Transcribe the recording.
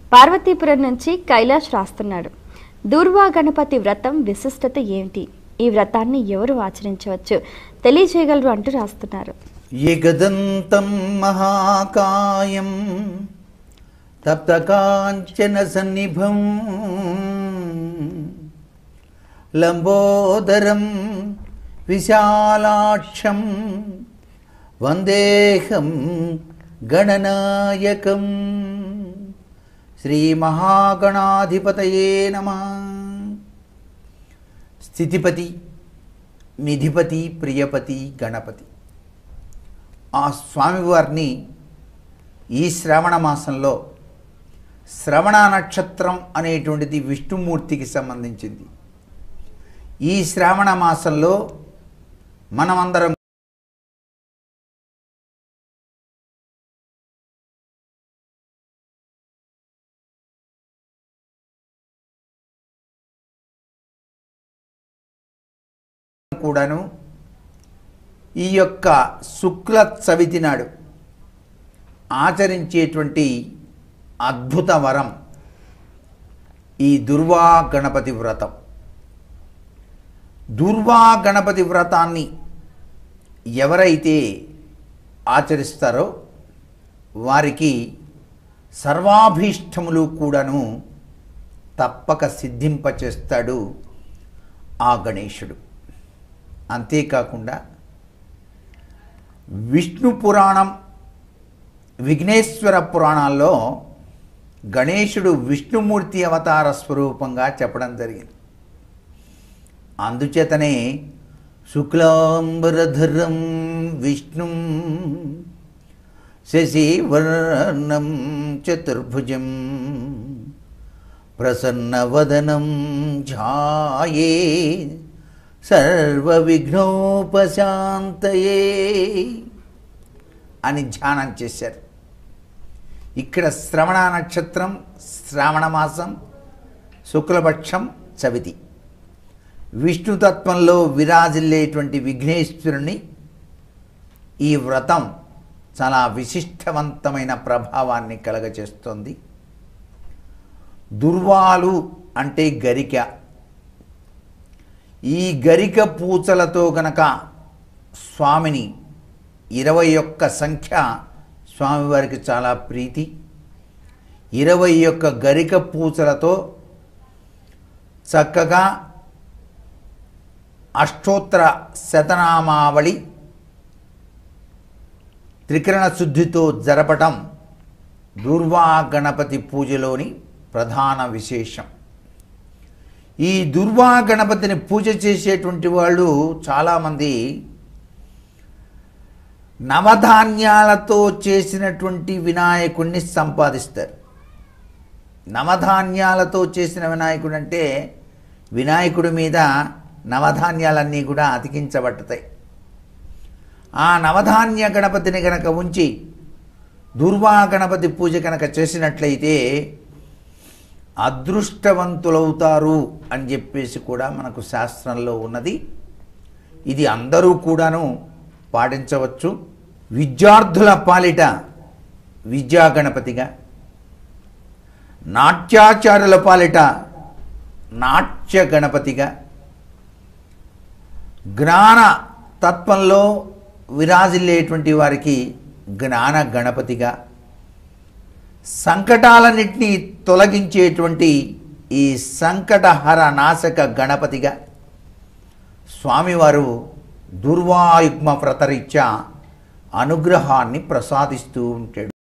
పార్వతీపురం నుంచి కైలాష్ రాస్తున్నాడు దూర్వా గణపతి వ్రతం విశిష్టత ఏమిటి ఈ వ్రతాన్ని ఎవరు ఆచరించవచ్చు తెలియజేయగలరు అంటూ రాస్తున్నారు ఏకదంతం మహాకాయం తప్తకాంచన సన్నిభం లంబోదరం విశాలాక్షం వందేహం గణనాయకం శ్రీమహాగణాధిపతయే నమ స్థితిపతి నిధిపతి ప్రియపతి గణపతి ఆ స్వామివారిని ఈ శ్రావణ మాసంలో శ్రవణ నక్షత్రం అనేటువంటిది విష్ణుమూర్తికి సంబంధించింది ఈ శ్రావణ మాసంలో మనమందరం కూడాను ఈ యొక్క శుక్ల చవితి నాడు ఆచరించేటువంటి అద్భుత వరం ఈ దుర్వా గణపతి వ్రతం దుర్వా గణపతి వ్రతాన్ని ఎవరైతే ఆచరిస్తారో వారికి సర్వాభీష్టములు కూడాను తప్పక సిద్ధింపచేస్తాడు ఆ గణేశుడు అంతేకాకుండా విష్ణు పురాణం విఘ్నేశ్వర పురాణాల్లో గణేశుడు విష్ణుమూర్తి అవతార స్వరూపంగా చెప్పడం జరిగింది అందుచేతనే శుక్లాంబరధరం విష్ణుం శశివర్ణం చతుర్భుజం ప్రసన్నవదనం ఝాయే సర్వవిఘ్నోపశాంతయే అని ధ్యానం చేశారు ఇక్కడ శ్రవణ నక్షత్రం శ్రావణ మాసం శుక్లపక్షం చవితి విష్ణుతత్వంలో విరాజిల్లేటువంటి విఘ్నేశ్వరుని ఈ వ్రతం చాలా విశిష్టవంతమైన ప్రభావాన్ని కలగచేస్తోంది దుర్వాలు అంటే గరిక ఈ గరిక పూచలతో గనక స్వామిని ఇరవై ఒక్క సంఖ్య స్వామివారికి చాలా ప్రీతి ఇరవై ఒక్క గరిక పూచలతో చక్కగా అష్టోత్తర శతనామావళి త్రికరణ శుద్ధితో జరపటం దుర్వా గణపతి పూజలోని ప్రధాన విశేషం ఈ దుర్వా గణపతిని పూజ చేసేటువంటి వాళ్ళు చాలామంది నవధాన్యాలతో చేసినటువంటి వినాయకుడిని సంపాదిస్తారు నవధాన్యాలతో చేసిన వినాయకుడు అంటే వినాయకుడి మీద నవధాన్యాలన్నీ కూడా అతికించబడతాయి ఆ నవధాన్య గణపతిని కనుక ఉంచి దుర్వా గణపతి పూజ కనుక చేసినట్లయితే అదృష్టవంతులవుతారు అని చెప్పేసి కూడా మనకు శాస్త్రంలో ఉన్నది ఇది అందరూ కూడాను పాటించవచ్చు విద్యార్థుల పాలిట విద్యా గణపతిగా నాట్యాచారుల పాలిట నాట్య గణపతిగా జ్ఞాన తత్వంలో విరాజిల్లేటువంటి వారికి జ్ఞాన గణపతిగా సంకటాలన్నింటినీ తొలగించేటువంటి ఈ సంకటహర నాశక గణపతిగా స్వామివారు దుర్వాయుగ్మ వ్రతరీత్యా అనుగ్రహాన్ని ప్రసాదిస్తూ ఉంటాడు